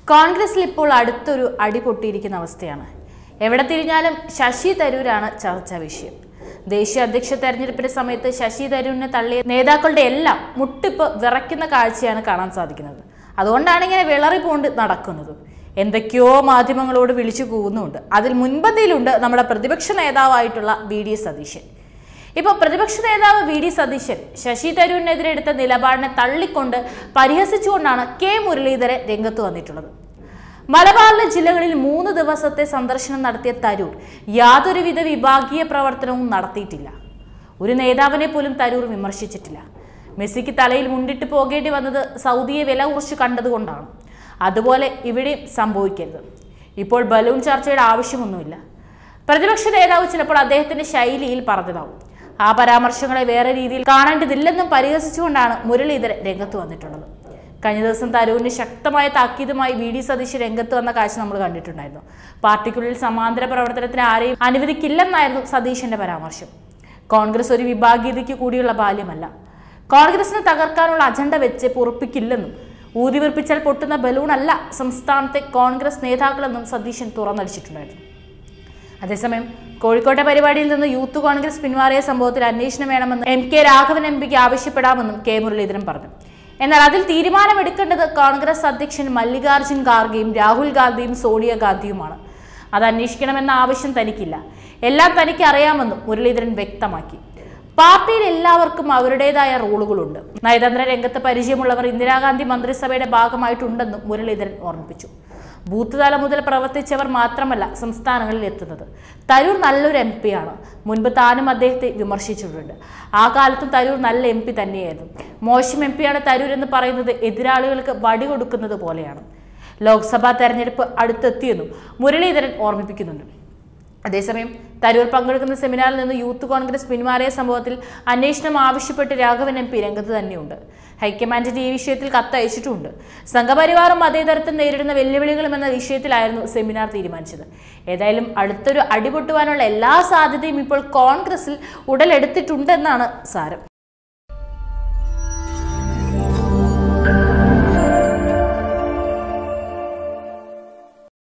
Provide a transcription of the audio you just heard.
കോൺഗ്രസിൽ ഇപ്പോൾ അടുത്തൊരു അടി പൊട്ടിയിരിക്കുന്ന അവസ്ഥയാണ് എവിടെ തിരിഞ്ഞാലും ശശി തരൂരാണ് ചർച്ചാ വിഷയം ദേശീയ അധ്യക്ഷ തെരഞ്ഞെടുപ്പിന്റെ സമയത്ത് ശശി തരൂരിനെ തള്ളിയ നേതാക്കളുടെ എല്ലാം മുട്ടിപ്പ് വിറയ്ക്കുന്ന കാഴ്ചയാണ് കാണാൻ സാധിക്കുന്നത് അതുകൊണ്ടാണ് ഇങ്ങനെ വിളറി പോണ്ട് നടക്കുന്നത് എന്തൊക്കെയോ മാധ്യമങ്ങളോട് വിളിച്ചു കൂവുന്നുണ്ട് അതിൽ മുൻപന്തിയിലുണ്ട് നമ്മുടെ പ്രതിപക്ഷ നേതാവായിട്ടുള്ള വി ഡി സതീശൻ ഇപ്പോൾ പ്രതിപക്ഷ നേതാവ് വി ഡി സതീശൻ ശശി തരൂരിനെതിരെ എടുത്ത നിലപാടിനെ തള്ളിക്കൊണ്ട് പരിഹസിച്ചുകൊണ്ടാണ് കെ മുരളീധരൻ രംഗത്ത് വന്നിട്ടുള്ളത് മലബാറിലെ ജില്ലകളിൽ മൂന്ന് ദിവസത്തെ സന്ദർശനം നടത്തിയ തരൂർ യാതൊരുവിധ വിഭാഗീയ പ്രവർത്തനവും നടത്തിയിട്ടില്ല ഒരു നേതാവിനെ പോലും തരൂർ വിമർശിച്ചിട്ടില്ല മെസ്സിക്ക് തലയിൽ മുണ്ടിട്ട് പോകേണ്ടി വന്നത് സൗദിയെ വില കുറിച്ച് കണ്ടതുകൊണ്ടാണ് അതുപോലെ ഇവിടെയും സംഭവിക്കരുത് ഇപ്പോൾ ബലൂൺ ചർച്ചയുടെ ആവശ്യമൊന്നുമില്ല പ്രതിപക്ഷ നേതാവ് ചിലപ്പോൾ അദ്ദേഹത്തിന്റെ ശൈലിയിൽ പറഞ്ഞതാവും ആ പരാമർശങ്ങളെ വേറെ രീതിയിൽ കാണേണ്ടതില്ലെന്നും പരിഹസിച്ചുകൊണ്ടാണ് മുരളീധരൻ രംഗത്ത് വന്നിട്ടുള്ളത് കഴിഞ്ഞ ദിവസം തരൂരിന് ശക്തമായ താക്കീതുമായി വി ഡി സതീശ് രംഗത്ത് വന്ന കാഴ്ച നമ്മൾ കണ്ടിട്ടുണ്ടായിരുന്നു പാർട്ടിക്കുള്ളിൽ സമാന്തര പ്രവർത്തനത്തിന് ആരെയും അനുവദിക്കില്ലെന്നായിരുന്നു സതീശന്റെ പരാമർശം കോൺഗ്രസ് ഒരു വിഭാഗീയതയ്ക്ക് കൂടിയുള്ള ബാല്യമല്ല കോൺഗ്രസിനെ തകർക്കാനുള്ള അജണ്ട വെച്ച് പൊറുപ്പിക്കില്ലെന്നും ഊതിവെറുപ്പിച്ചാൽ പൊട്ടുന്ന ബലൂണല്ല സംസ്ഥാനത്തെ കോൺഗ്രസ് നേതാക്കളെന്നും സതീശൻ തുറന്നടിച്ചിട്ടുണ്ടായിരുന്നു അതേസമയം കോഴിക്കോട്ടെ പരിപാടിയിൽ നിന്ന് യൂത്ത് കോൺഗ്രസ് പിന്മാറിയ സംഭവത്തിൽ അന്വേഷണം വേണമെന്ന് എം കെ രാഘവൻ എം പിക്ക് ആവശ്യപ്പെടാമെന്നും കെ മുരളീധരൻ പറഞ്ഞു എന്നാൽ അതിൽ തീരുമാനമെടുക്കേണ്ടത് കോൺഗ്രസ് അധ്യക്ഷൻ മല്ലികാർജ്ജുൻ ഖാർഗെയും രാഹുൽ ഗാന്ധിയും സോണിയാഗാന്ധിയുമാണ് അത് അന്വേഷിക്കണമെന്ന ആവശ്യം തനിക്കില്ല എല്ലാം തനിക്ക് അറിയാമെന്നും മുരളീധരൻ വ്യക്തമാക്കി പാർട്ടിയിൽ എല്ലാവർക്കും അവരുടേതായ റോളുകളുണ്ട് നയതന്ത്ര രംഗത്ത് പരിചയമുള്ളവർ ഇന്ദിരാഗാന്ധി മന്ത്രിസഭയുടെ ഭാഗമായിട്ടുണ്ടെന്നും മുരളീധരൻ ഓർമ്മിപ്പിച്ചു ബൂത്ത് തലം മുതൽ പ്രവർത്തിച്ചവർ മാത്രമല്ല സംസ്ഥാനങ്ങളിൽ എത്തുന്നത് തരൂർ നല്ലൊരു എം ആണ് മുൻപ് താനും അദ്ദേഹത്തെ വിമർശിച്ചിട്ടുണ്ട് ആ കാലത്തും തരൂർ നല്ല എം പി തന്നെയായിരുന്നു മോശം എം പിയാണ് തരൂർ എന്ന് പറയുന്നത് എതിരാളികൾക്ക് വടി കൊടുക്കുന്നത് പോലെയാണ് ലോക്സഭാ തെരഞ്ഞെടുപ്പ് അടുത്തെത്തിയെന്നും മുരളീധരൻ ഓർമ്മിപ്പിക്കുന്നുണ്ട് അതേസമയം തരൂർ പങ്കെടുക്കുന്ന സെമിനാറിൽ നിന്ന് യൂത്ത് കോൺഗ്രസ് പിന്മാറിയ സംഭവത്തിൽ അന്വേഷണം ആവശ്യപ്പെട്ട് രാഘവൻ എം പി രംഗത്ത് തന്നെയുണ്ട് ഹൈക്കമാൻഡിന്റെ ഈ വിഷയത്തിൽ കത്തയച്ചിട്ടുമുണ്ട് സംഘപരിവാറും മതേതരത്വം നേരിടുന്ന വെല്ലുവിളികളും എന്ന വിഷയത്തിലായിരുന്നു സെമിനാർ തീരുമാനിച്ചത് ഏതായാലും അടുത്തൊരു അടിപൊട്ടുവാനുള്ള എല്ലാ സാധ്യതയും ഇപ്പോൾ കോൺഗ്രസിൽ ഉടലെടുത്തിട്ടുണ്ടെന്നാണ് സാരം